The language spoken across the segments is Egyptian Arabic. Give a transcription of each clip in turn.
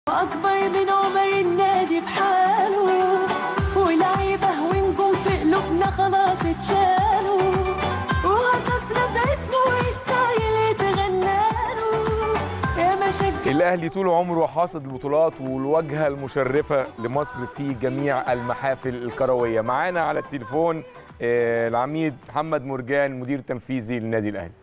أكبر من عمر النادي بحاله ولعيبة ونجوم في قلوبنا خلاص اتشالوا وهتفنا باسمه ويستاهل يتغناله يا مشجع الاهلي طول عمره حاصد البطولات والواجهه المشرفه لمصر في جميع المحافل الكرويه معانا على التليفون آه، العميد محمد مرجان مدير تنفيذي للنادي الاهلي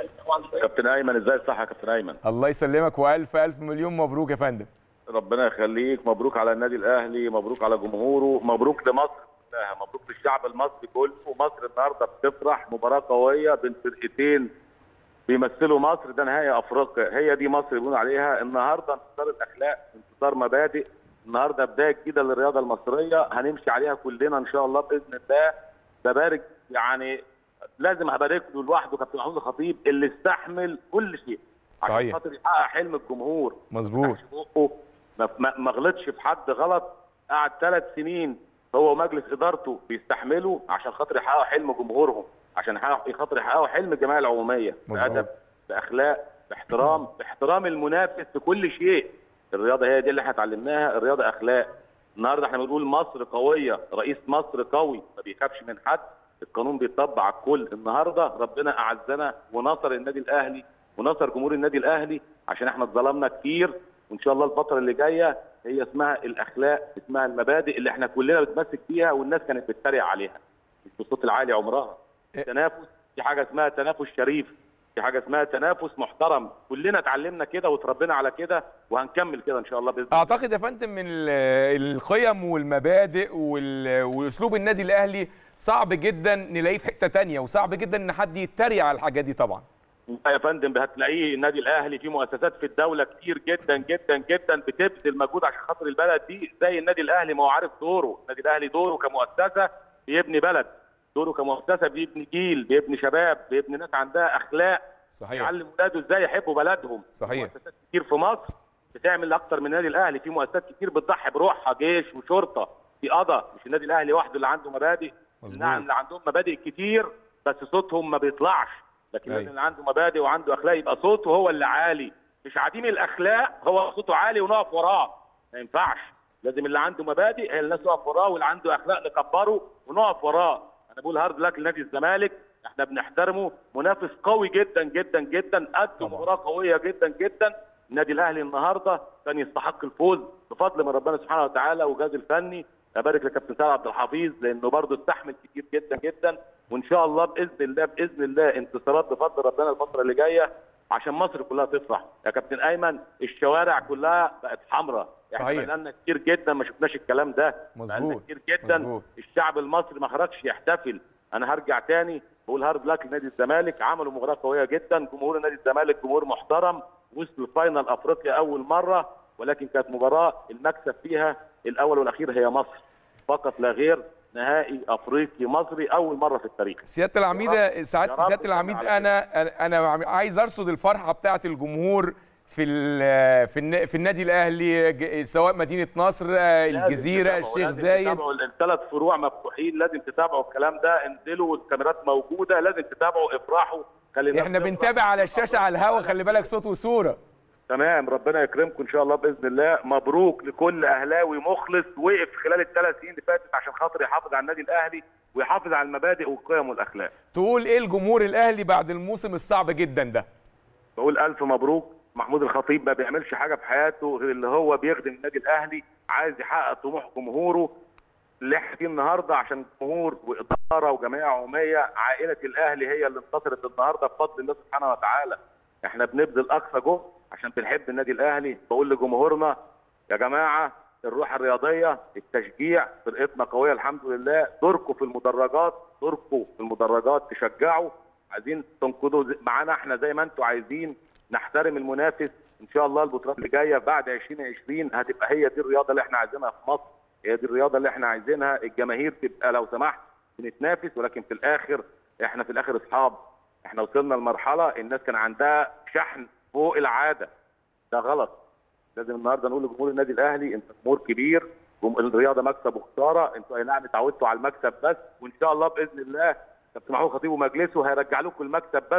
كابتن ايمن ازاي الصحه يا كابتن ايمن الله يسلمك والف الف مليون مبروك يا فندم ربنا يخليك مبروك على النادي الاهلي مبروك على جمهوره مبروك لمصر كلها مبروك للشعب المصري كله ومصر النهارده بتفرح مباراه قويه بين فرقتين بيمثلوا مصر ده نهائي افريقيا هي دي مصر بيقولوا عليها النهارده انتصار الاخلاق انتصار مبادئ النهارده بدايه جديده للرياضه المصريه هنمشي عليها كلنا ان شاء الله باذن الله ببارك يعني لازم هبارك له لوحده كابتن محمود الخطيب اللي استحمل كل شيء عشان صحيح. خاطر يحقق حلم الجمهور مظبوط بقه ما- ما ما غلطش في حد غلط قعد ثلاث سنين هو ومجلس ادارته بيستحملوا عشان خاطر يحققوا حلم جمهورهم عشان يحققوا خاطر يحققوا حلم الجمعيه العموميه مظبوط. بادب باخلاق باحترام باحترام المنافس في كل شيء الرياضه هي دي اللي احنا اتعلمناها الرياضه اخلاق النهارده احنا بنقول مصر قويه رئيس مصر قوي ما بيخافش من حد القانون بيطبق على الكل النهارده ربنا اعزنا ونصر النادي الاهلي ونصر جمهور النادي الاهلي عشان احنا اتظلمنا كتير وان شاء الله الفتره اللي جايه هي اسمها الاخلاق اسمها المبادئ اللي احنا كلنا بنتمسك فيها والناس كانت بتتريق عليها مش بالصوت العالي عمرها إيه. التنافس في حاجه اسمها تنافس شريف في حاجه اسمها تنافس محترم كلنا اتعلمنا كده وتربينا على كده وهنكمل كده ان شاء الله باذن الله اعتقد يا فندم من ال- القيم والمبادئ وال- واسلوب النادي الاهلي صعب جدا نلاقيه في حته تانية وصعب جدا ان حد يتريق على الحاجات دي طبعا يا فندم هتلاقيه النادي الاهلي في مؤسسات في الدوله كتير جدا جدا جدا بتبذل مجهود عشان خاطر البلد دي زي النادي الاهلي ما هو عارف دوره، النادي الاهلي دوره كمؤسسه بيبني بلد، دوره كمؤسسه بيبني جيل، بيبني شباب، بيبني ناس عندها اخلاق صحيح يعلم ولاده ازاي يحبوا بلدهم صحيح. مؤسسات كتير في مصر بتعمل اكتر من النادي الاهلي في مؤسسات كتير بتضحي بروحها جيش وشرطه في قضاء مش النادي الاهلي وحده اللي عنده مبادئ مظبوط. نعم اللي عندهم مبادئ كتير بس صوتهم ما بيطلعش لكن أيوة. لازم اللي عنده مبادئ وعنده اخلاق يبقى صوته هو اللي عالي مش عديم الاخلاق هو صوته عالي ونقف وراه ما ينفعش لازم اللي عنده مبادئ هي الناس تقف وراه واللي عنده اخلاق نكبره ونقف وراه انا بقول هارد لك لنادي الزمالك احنا بنحترمه منافس قوي جدا جدا جدا قد طبعا. مباراه قويه جدا جدا النادي الاهلي النهارده كان يستحق الفوز بفضل من ربنا سبحانه وتعالى وجاز الفني ابارك لكابتن سعد عبد الحفيظ لانه برضه استحمل كتير جدا جدا وان شاء الله باذن الله باذن الله انتصارات بفضل ربنا الفتره اللي جايه عشان مصر كلها تفرح يا كابتن ايمن الشوارع كلها بقت حمراء يعني صحيح. بقالنا كتير جدا ما شفناش الكلام ده بقالنا مظبوط. كتير جدا مظبوط. الشعب المصري ما خرجش يحتفل انا هرجع تاني بقول هارد لك لنادي الزمالك عملوا مباراه قويه جدا جمهور نادي الزمالك جمهور محترم وصل الفاينل افريقيا اول مره ولكن كانت مباراه المكسب فيها الاول والاخير هي مصر فقط لا غير نهائي افريقي مصري اول مره في التاريخ سياده العميده سعاده يا رب سياده العميد على انا انا عايز ارصد الفرحه بتاعه الجمهور في ال- في الن- في النادي الاهلي ج- سواء مدينه نصر الجزيره الشيخ زايد الثلاث فروع مفتوحين لازم تتابعوا الكلام ده انزلوا والكاميرات موجوده لازم تتابعوا افرحوا خلي الناس احنا تفرح. بنتابع على الشاشه على الهوا خلي بالك صوت وصوره تمام ربنا يكرمكم ان شاء الله باذن الله مبروك لكل اهلاوي مخلص وقف خلال الثلاث سنين اللي فاتت عشان خاطر يحافظ على النادي الاهلي ويحافظ على المبادئ والقيم والاخلاق تقول ايه الجمهور الاهلي بعد الموسم الصعب جدا ده بقول الف مبروك محمود الخطيب ما بيعملش حاجه في حياته غير اللي هو بيخدم النادي الاهلي عايز يحقق طموح جمهوره اللي احنا فيه النهارده عشان جمهور واداره وجمعيه عموميه عائله الاهلي هي اللي انتصرت النهارده بفضل الله سبحانه وتعالى احنا بنبذل اقصى جهد عشان بنحب النادي الاهلي بقول لجمهورنا يا جماعه الروح الرياضيه التشجيع فرقتنا قويه الحمد لله دوركم في المدرجات دوركم في المدرجات تشجعوا عايزين تنقذوا زي- معانا احنا زي ما انتم عايزين نحترم المنافس ان شاء الله البطولات اللي جايه بعد 2020 هتبقى هي دي الرياضه اللي احنا عايزينها في مصر هي دي الرياضه اللي احنا عايزينها الجماهير تبقى لو سمحت بنتنافس ولكن في الاخر احنا في الاخر اصحاب احنا وصلنا لمرحله الناس كان عندها شحن فوق العاده ده غلط لازم النهارده نقول لجمهور النادي الاهلي انت جمهور كبير جم- الرياضه مكسب وخساره انتوا اي نعم اتعودتوا على المكسب بس وان شاء الله باذن الله كابتن محمود خطيب ومجلسه هيرجع لكم المكسب بس ان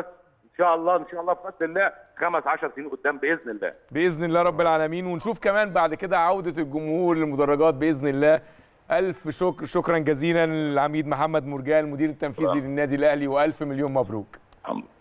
شاء الله ان شاء الله بفضل الله خمس 10 سنين قدام باذن الله باذن الله رب العالمين ونشوف كمان بعد كده عوده الجمهور للمدرجات باذن الله الف شكر شكرا جزيلا للعميد محمد مرجان المدير التنفيذي للنادي الاهلي والف مليون مبروك الحمد